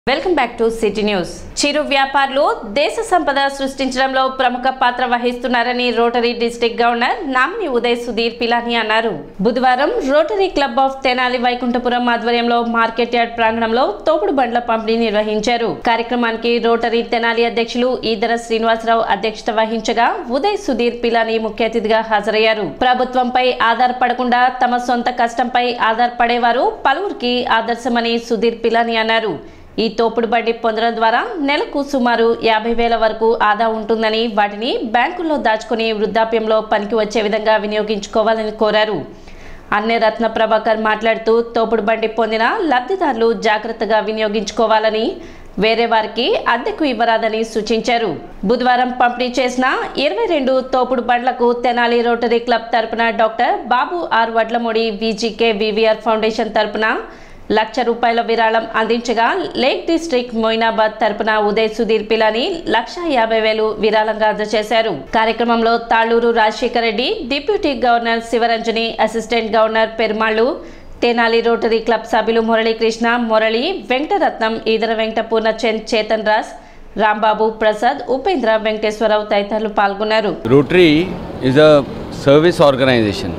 Welcome back to city news చిరు వ్యాపారులు దేశ సంపద సృష్టించడంలో ప్రముఖ పాత్ర వహిస్తున్నారని rotary district governor nominee Uday Sudhir Pilani అన్నారు బుధవారం rotary club of Tenali Vaikunthapuram ఆధ్వర్యంలో మార్కెట్ యార్డ్ ప్రాంగణంలో తోపుడు బండ్ల పంపిణీ నిర్వహించారు కార్యక్రమానికి రోటరీ తెనాలి అధ్యక్షులు ఈదర శ్రీనివాసరావు అధ్యక్షత వహించగా ఉదయ్ సుధీర్ పిలాని ముఖ్య అతిథిగా హాజరయ్యారు ప్రభుత్వంపై ఆధారపడకుండా తమ సొంత కష్టంపై ఆధారపడేవారు పలువురికి ఆదర్శమని సుధీర్ పిలాని అన్నారు ఈ తోపుడు బండి పొందడం ద్వారా నెలకు సుమారు యాభై వేల వరకు ఆదా ఉంటుందని వాటిని బ్యాంకుల్లో దాచుకుని వృద్ధాప్యంలో పనికి వచ్చే విధంగా వినియోగించుకోవాలని కోరారు అన్నే రత్న ప్రభాకర్ మాట్లాడుతూ తోపుడు బండి పొందిన లబ్ధిదారులు జాగ్రత్తగా వినియోగించుకోవాలని వేరే వారికి అద్దెకు ఇవ్వరాదని సూచించారు బుధవారం పంపిణీ చేసిన ఇరవై రెండు తోపుడు బండ్లకు తెనాలి రోటరీ క్లబ్ తరపున doctor Babu R Vadlamudi VGK VVR foundation తరపున లక్ష రూపాయల విరాళం అందించగా లేక్ డిస్ట్రిక్ట్ మొయినాబాద్ తరపున ఉదయ్ సుధీర్ పిలాని లక్ష యాభై వేలు విరాళంగా అందజేశారు కార్యక్రమంలో Talluru Rajasekhara Reddy deputy governor Sivaranjani assistant governor Perumallu Tenali rotary club సభ్యులు మురళీకృష్ణ మురళి వెంకటరత్నం ఈదర వెంకట పూర్ణచంద్ చేతన్ రాజ్ రాంబాబు ప్రసాద్ ఉపేంద్ర వెంకటేశ్వరరావు తదితరులు పాల్గొన్నారు Rotary is a service organization.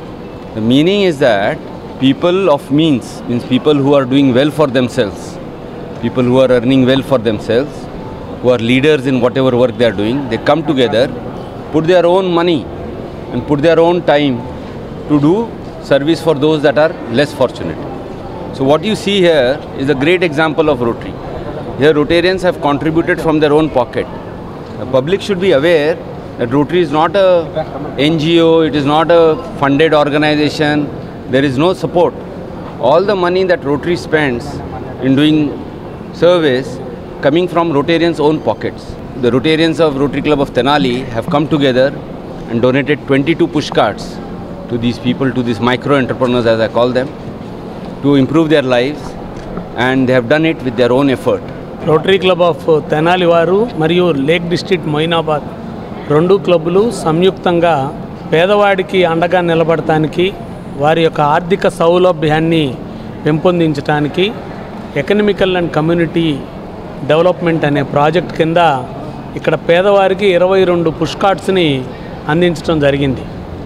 The meaning is that people of means, means people who are doing well for themselves, people who are earning well for themselves, who are leaders in whatever work they are doing, they come together, put their own money and put their own time to do service for those that are less fortunate. So what you see here is a great example of Rotary. Here Rotarians have contributed from their own pocket. The public should be aware that Rotary is not a NGO, it is not a funded organization, there is no support. All the money that Rotary spends in doing service coming from Rotarians' own pockets. The Rotarians of Rotary Club of Tenali have come together and donated 22 push cards to these people, to these micro entrepreneurs as I call them, to improve their lives and they have done it with their own effort. Rotary club of Tenali వారు మరియు lake district Moinabad రెండు క్లబ్బులు సంయుక్తంగా పేదవాడికి అండగా నిలబడటానికి వారి యొక్క ఆర్థిక సౌలభ్యాన్ని పెంపొందించడానికి ఎకనమికల్ అండ్ కమ్యూనిటీ డెవలప్మెంట్ అనే ప్రాజెక్ట్ కింద ఇక్కడ పేదవారికి ఇరవై రెండు పుష్ కార్డ్స్ని అందించడం జరిగింది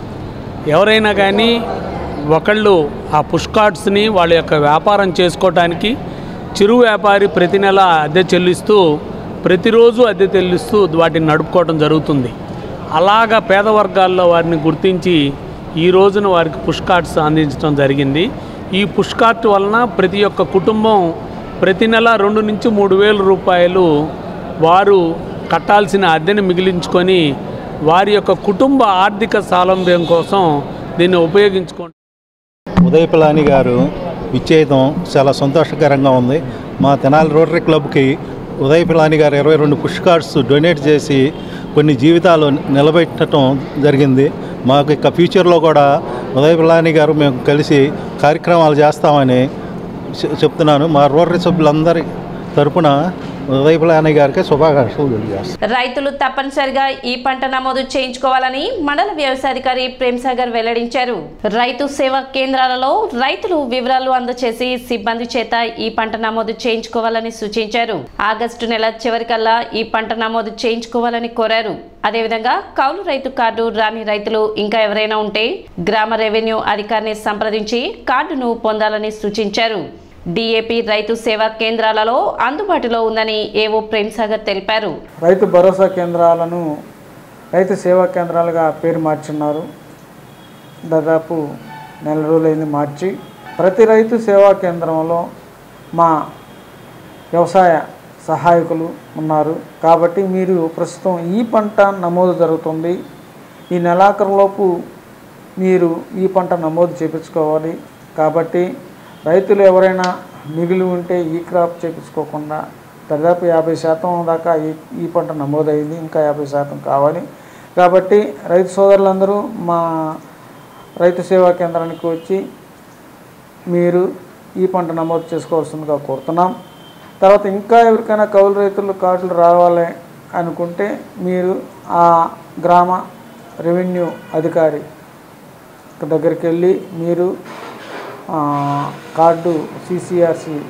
ఎవరైనా కానీ ఒకళ్ళు ఆ పుష్ కార్డ్స్ని వాళ్ళ యొక్క వ్యాపారం చేసుకోవటానికి చిరు వ్యాపారి ప్రతి నెల అద్దె చెల్లిస్తూ ప్రతిరోజు అద్దె చెల్లిస్తూ వాటిని నడుపుకోవడం జరుగుతుంది అలాగా పేద వర్గాల్లో వారిని గుర్తించి ఈ రోజున వారికి పుష్ కార్డ్స్ అందించడం జరిగింది ఈ పుష్ కార్ట్ వలన ప్రతి ఒక్క కుటుంబం ప్రతి నెల రెండు నుంచి మూడు వేల రూపాయలు వారు కట్టాల్సిన అద్దెని మిగిలించుకొని వారి యొక్క కుటుంబ ఆర్థిక స్వాలంబ్యం కోసం దీన్ని ఉపయోగించుకో ఉదయ్ పిలాని గారు విచ్చేయడం చాలా సంతోషకరంగా ఉంది మా తెనాలి రోటరీ క్లబ్కి ఉదయ్ పిలాని గారు ఇరవై రెండు పుష్ కార్డ్స్ డొనేట్ చేసి కొన్ని జీవితాలు నిలబెట్టడం జరిగింది మాకు ఇక ఫ్యూచర్లో కూడా ఉదయ్ పిలాని గారు మేము కలిసి కార్యక్రమాలు చేస్తామని చె- చెప్తున్నాను మా రోటరీ సభ్యులందరి తరపున ఉదయ్ పిలాని గారికి శుభాకాంక్షలు తెలియజేస్తాను రైతులు తప్పనిసరిగా ఈ పంట నమోదు చేయించుకోవాలని మండల వ్యవసాయాధికారి ప్రేమ్సాగర్ వెల్లడించారు రైతు సేవా కేంద్రాలలో రైతులు వివరాలు అందచేసి సిబ్బంది చేత ఈ పంట నమోదు చేయించుకోవాలని సూచించారు ఆగస్టు నెల చివరికల్లా ఈ పంట నమోదు చేయించుకోవాలని కోరారు అదేవిధంగా కౌలు రైతు కార్డు రాని రైతులు ఇంకా ఎవరైనా ఉంటే గ్రామ రెవెన్యూ అధికారిని సంప్రదించి కార్డును పొందాలని సూచించారు డిఏపి రైతు సేవా కేంద్రాలలో అందుబాటులో ఉందని ఏవో ప్రేమ్సాగర్ తెలిపారు రైతు భరోసా కేంద్రాలను రైతు సేవా కేంద్రాలుగా పేరు మార్చున్నారు దాదాపు నెల రోజులైంది మార్చి ప్రతి రైతు సేవా కేంద్రంలో మా వ్యవసాయ సహాయకులు ఉన్నారు కాబట్టి మీరు ప్రస్తుతం ఈ పంట నమోదు జరుగుతుంది ఈ నెలాఖరులోపు మీరు ఈ పంట నమోదు చేపించుకోవాలి కాబట్టి రైతులు ఎవరైనా మిగిలి ఉంటే ఈ క్రాప్ చేపించుకోకుండా దాదాపు యాభై శాతం దాకా ఈ ఈ పంట నమోదైంది ఇంకా యాభై శాతం కావాలి కాబట్టి రైతు సోదరులందరూ మా రైతు సేవా కేంద్రానికి వచ్చి మీరు ఈ పంట నమోదు చేసుకోవాల్సిందిగా కోరుతున్నాం తర్వాత ఇంకా ఎవరికైనా కౌలు రైతులు కార్డులు రావాలి అనుకుంటే మీరు ఆ గ్రామ రెవెన్యూ అధికారి దగ్గరికి వెళ్ళి మీరు ఆ, కార్డు సిసిఆర్సి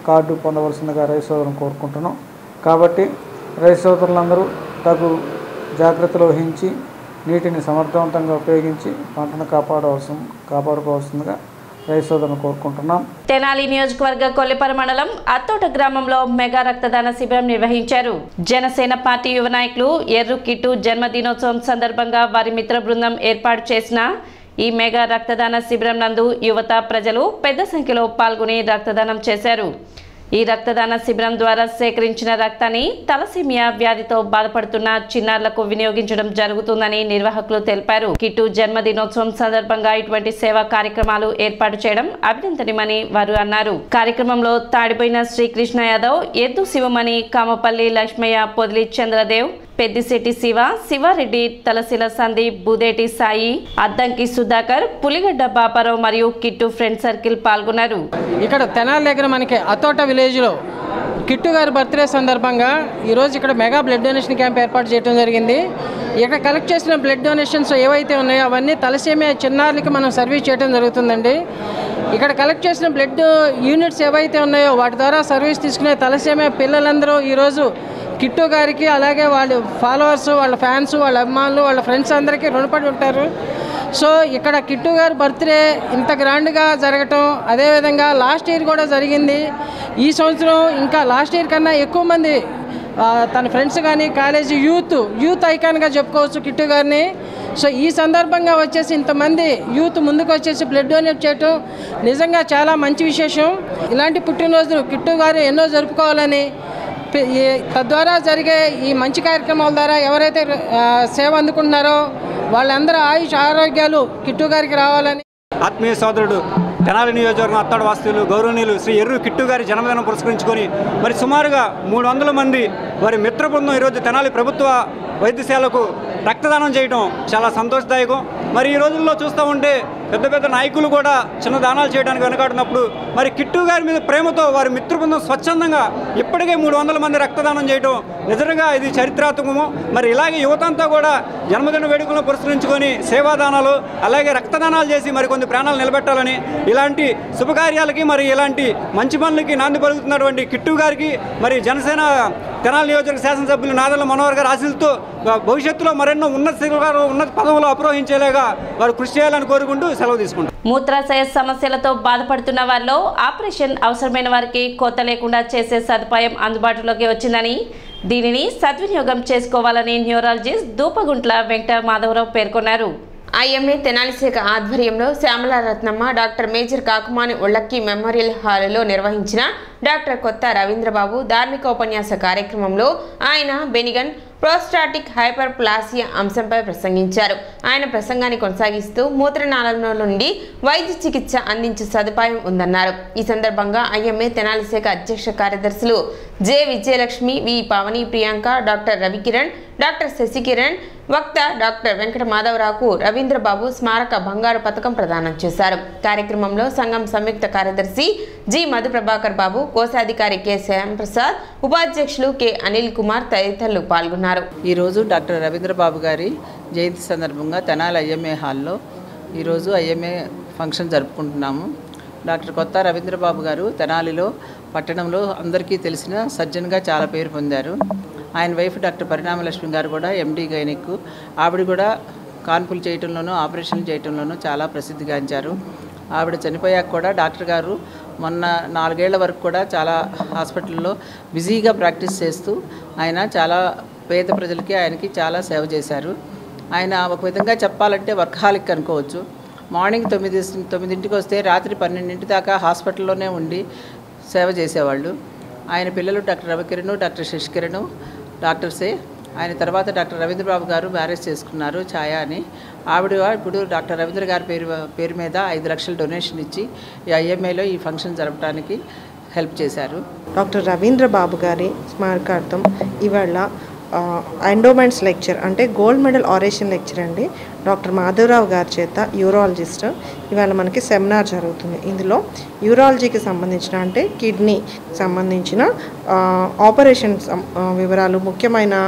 కార్డు పొందవలసిందిగా రైతు సోదరులను కోరుకుంటున్నాం కాబట్టి రైతు సోదరులందరూ తగు జాగ్రత్తలు వహించి నీటిని సమర్థవంతంగా ఉపయోగించి పంటను కాపాడవలసిన కాపాడుకోవాల్సిందిగా రైతు సోదరులను కోరుకుంటున్నాం తెనాలి నియోజకవర్గ కొల్లిపర మండలం అత్తోట గ్రామంలో మెగా రక్తదాన శిబిరం నిర్వహించారు జనసేన పార్టీ యువ నాయకులు ఎర్రు కిట్టు జన్మదినోత్సవం సందర్భంగా వారి మిత్ర బృందం ఏర్పాటు చేసిన ఈ మెగా రక్తదాన శిబిరం నందు యువత ప్రజలు పెద్ద సంఖ్యలో పాల్గొని రక్తదానం చేశారు ఈ రక్తదాన శిబిరం ద్వారా సేకరించిన రక్తాన్ని తలసీమియా వ్యాధితో బాధపడుతున్న చిన్నారులకు వినియోగించడం జరుగుతుందని నిర్వాహకులు తెలిపారు కిట్టు జన్మదినోత్సవం సందర్భంగా ఇటువంటి సేవా కార్యక్రమాలు ఏర్పాటు చేయడం అభినందనీయమని వారు అన్నారు కార్యక్రమంలో తాడిపోయిన శ్రీకృష్ణ యాదవ్ ఎద్దు శివమణి కామపల్లి లక్ష్మయ్య పొదిలి చంద్రదేవ్ పెద్దిశెట్టి శివ శివారెడ్డి తలశిల సందీప్ బుదేటి సాయి అద్దంకి సుధాకర్ పులిగడ్డ బాపారావు మరియు కిట్టు ఫ్రెండ్ సర్కిల్ పాల్గొన్నారు ఇక్కడ తెనాలి దగ్గర మనకి అతోట విలేజ్లో కిట్టు గారి బర్త్డే సందర్భంగా ఈరోజు ఇక్కడ మెగా బ్లడ్ డొనేషన్ క్యాంప్ ఏర్పాటు చేయడం జరిగింది ఇక్కడ కలెక్ట్ చేసిన బ్లడ్ డొనేషన్స్ ఏవైతే ఉన్నాయో అవన్నీ తలసేమియా చిన్నారులకి మనం సర్వీస్ చేయడం జరుగుతుందండి ఇక్కడ కలెక్ట్ చేసిన బ్లడ్ యూనిట్స్ ఏవైతే ఉన్నాయో వాటి ద్వారా సర్వీస్ తీసుకునే తలసేమియా పిల్లలందరూ ఈరోజు కిట్టు గారికి అలాగే వాళ్ళ ఫాలోవర్స్ వాళ్ళ ఫ్యాన్స్ వాళ్ళ అభిమానులు వాళ్ళ ఫ్రెండ్స్ అందరికీ రుణపడి ఉంటారు సో ఇక్కడ కిట్టు గారి బర్త్డే ఇంత గ్రాండ్గా జరగటం అదేవిధంగా లాస్ట్ ఇయర్ కూడా జరిగింది ఈ సంవత్సరం ఇంకా లాస్ట్ ఇయర్ కన్నా ఎక్కువ మంది ఆ, తన ఫ్రెండ్స్ కానీ కాలేజీ యూత్ యూత్ ఐకాన్గా చెప్పుకోవచ్చు కిట్టు గారిని సో ఈ సందర్భంగా వచ్చేసి ఇంతమంది యూత్ ముందుకు వచ్చేసి బ్లడ్ డొనేట్ చేయటం నిజంగా చాలా మంచి విశేషం ఇలాంటి పుట్టినరోజులు కిట్టు గారు ఎన్నో జరుపుకోవాలని పి- ఈ- తద్వారా జరిగే ఈ మంచి కార్యక్రమాల ద్వారా ఎవరైతే ఆ, సేవ అందుకుంటున్నారో వాళ్ళందరూ ఆయుష్ ఆరోగ్యాలు కిట్టు గారికి రావాలని ఆత్మీయ సోదరుడు తెనాలి నియోజకవర్గం అత్తాడు వాస్తువులు గౌరవనీయులు శ్రీ ఎర్రు కిట్టు గారి జన్మదినం పురస్కరించుకొని మరి సుమారుగా మూడు వందల మంది వారి మిత్ర బృందం ఈరోజు తెనాలి ప్రభుత్వ వైద్యశాలకు రక్తదానం చేయడం చాలా సంతోషదాయకం మరి ఈ రోజుల్లో చూస్తూ ఉంటే పెద్ద పెద్ద నాయకులు కూడా చిన్న దానాలు చేయడానికి వెనకాడినప్పుడు మరి కిట్టు గారి మీద ప్రేమతో వారి మిత్ర బృందం స్వచ్ఛందంగా ఇప్పటికే మూడు వందల మంది రక్తదానం చేయడం నిజంగా ఇది చరిత్రాత్మకము మరి ఇలాగే యువతంతా కూడా జన్మదిన వేడుకలను పురస్కరించుకొని సేవాదానాలు అలాగే రక్తదానాలు చేసి మరి కొన్ని ప్రాణాలు నిలబెట్టాలని ఇలాంటి శుభకార్యాలకి మరి ఇలాంటి మంచి పనులకి నాంది పలుకుతున్నటువంటి కిట్టు గారికి మరి జనసేన తెనాలి నియోజకవర్గ శాసనసభ్యులు నాదల మనోహర్ గారి ఆశీస్సులతో భవిష్యత్తులో మరెన్నో ఉన్నత శిఖరాలు ఉన్నత పదవులు అప్రోహించేలాగా వారు కృషి చేయాలని కోరుకుంటూ సెలవు తీసుకుంటారు మూత్రాశయ సమస్యలతో బాధపడుతున్న వారిలో ఆపరేషన్ అవసరమైన వారికి కొత్త లేకుండా చేసే సదుపాయం అందుబాటులోకి వచ్చిందని దీనిని సద్వినియోగం చేసుకోవాలని న్యూరాలజిస్ట్ దూపగుంట్ల వెంకట మాధవరావు పేర్కొన్నారు ఐఎంఏ తెనాలి శాఖ ఆధ్వర్యంలో Syamala Ratnamma doctor major Kakumani Ullakki memorial హాలులో నిర్వహించిన డాక్టర్ కొత్త రవీంద్రబాబు ధార్మిక ఉపన్యాస కార్యక్రమంలో ఆయన బెనిగన్ ప్రోస్టాటిక్ హైపర్ ప్లాసియా అంశంపై ప్రసంగించారు ఆయన ప్రసంగాన్ని కొనసాగిస్తూ మూత్రనాళంలో నుండి వైద్య చికిత్స అందించే సదుపాయం ఉందన్నారు ఈ సందర్భంగా ఐఎంఏ తెనాలి శాఖ అధ్యక్ష కార్యదర్శులు J Vijayalakshmi V Pavani Priyanka doctor Ravikiran doctor Sasikiran వక్త డాక్టర్ వెంకట మాధవరావుకు రవీంద్రబాబు స్మారక బంగారు పథకం ప్రదానం చేశారు కార్యక్రమంలో సంఘం సంయుక్త కార్యదర్శి జి మధుప్రభాకర్ బాబు కోశాధికారి కె శ్యాంప్రసాద్ ఉపాధ్యక్షులు కె అనిల్ కుమార్ తదితరులు పాల్గొన్నారు ఈరోజు డాక్టర్ రవీంద్రబాబు గారి జయంతి సందర్భంగా తెనాలి ఐఎంఏ హాల్లో ఈరోజు ఐఎంఏ ఫంక్షన్ జరుపుకుంటున్నాము డాక్టర్ కొత్త రవీంద్రబాబు గారు తెనాలిలో పట్టణంలో అందరికీ తెలిసిన సర్జన్గా చాలా పేరు పొందారు ఆయన వైఫ్ డాక్టర్ పరిణామలక్ష్మి గారు కూడా ఎండి గైనిక్ ఆవిడ కూడా కాన్పులు చేయటంలోనూ ఆపరేషన్లు చేయటంలోనూ చాలా ప్రసిద్ధిగాంచారు ఆవిడ చనిపోయాక కూడా డాక్టర్ గారు మొన్న నాలుగేళ్ల వరకు కూడా చాలా హాస్పిటల్లో బిజీగా ప్రాక్టీస్ చేస్తూ ఆయన చాలా పేద ప్రజలకి ఆయనకి చాలా సేవ చేశారు ఆయన ఒక విధంగా చెప్పాలంటే వర్కాలిక్ అనుకోవచ్చు మార్నింగ్ తొమ్మిది తొమ్మిదింటికి వస్తే రాత్రి పన్నెండింటి దాకా హాస్పిటల్లోనే ఉండి సేవ చేసేవాళ్ళు ఆయన పిల్లలు డాక్టర్ రవికిరణ్ డాక్టర్ శశికిరణ్ డాక్టర్సే ఆయన తర్వాత డాక్టర్ రవీంద్రబాబు గారు మ్యారేజ్ చేసుకున్నారు ఛాయ అని ఆవిడ ఇప్పుడు డాక్టర్ రవీంద్ర గారి పేరు పేరు మీద ఐదు లక్షల డొనేషన్ ఇచ్చి ఈ ఐఎంఏలో ఈ ఫంక్షన్ జరపడానికి హెల్ప్ చేశారు డాక్టర్ రవీంద్ర బాబు గారి స్మారకార్థం ఇవాళ ఎండోమెంట్స్ లెక్చర్ అంటే గోల్డ్ మెడల్ ఆరేషన్ లెక్చర్ అండి డాక్టర్ మాధవరావు గారి చేత యూరాలజిస్ట్ ఇవాళ మనకి సెమినార్ జరుగుతుంది ఇందులో యూరాలజీకి సంబంధించిన అంటే కిడ్నీ సంబంధించిన ఆపరేషన్ వివరాలు ముఖ్యమైన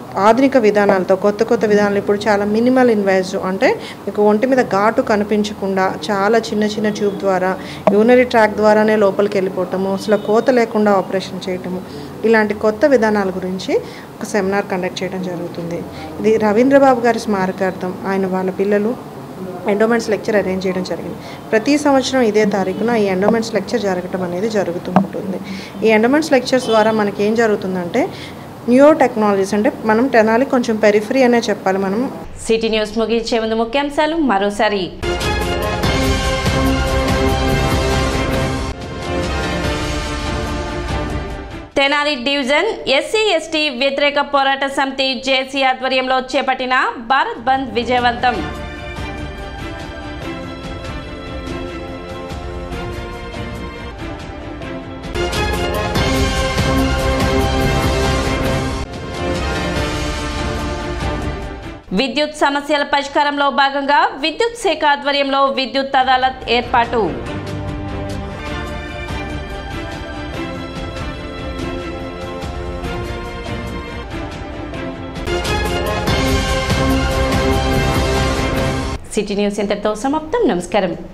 ఆధునిక విధానాలతో కొత్త కొత్త విధానాలు ఇప్పుడు చాలా మినిమల్ ఇన్వైజివ్ అంటే మీకు ఒంటి మీద ఘాటు కనిపించకుండా చాలా చిన్న చిన్న ట్యూబ్ ద్వారా యూనరీ ట్రాక్ ద్వారానే లోపలికి వెళ్ళిపోవటము అసలు కోత లేకుండా ఆపరేషన్ చేయటము ఇలాంటి కొత్త విధానాల గురించి ఒక సెమినార్ కండక్ట్ చేయడం జరుగుతుంది ఇది రవీంద్రబాబు గారి స్మారకార్థం ఆయన వాళ్ళ పిల్లలు ఎండోమెంట్స్ లెక్చర్ అరేంజ్ చేయడం జరిగింది ప్రతి సంవత్సరం ఇదే తారీఖున ఈ ఎండోమెంట్స్ లెక్చర్ జరగటం అనేది జరుగుతూ ఉంటుంది ఈ ఎండోమెంట్స్ లెక్చర్స్ ద్వారా మనకి ఏం జరుగుతుందంటే న్యూ టెక్నాలజీస్ అంటే మనం తెనాలి కొంచెం పెరిఫరీ అనే చెప్పాలి మనం సిటీ న్యూస్ ముగించే ముందు ముఖ్యాంశాలు మరోసారి తెనాలి డివిజన్ ఎస్సీ ఎస్టీ వ్యతిరేక పోరాట సమితి జేసీ ఆధ్వర్యంలో చేపట్టిన భారత్ బంద్ విజయవంతం విద్యుత్ సమస్యల పరిష్కారంలో భాగంగా విద్యుత్ శాఖ ఆధ్వర్యంలో విద్యుత్ అదాలత్ ఏర్పాటు సిటీ న్యూస్ ఇంతటితో సమాప్తం నమస్కారం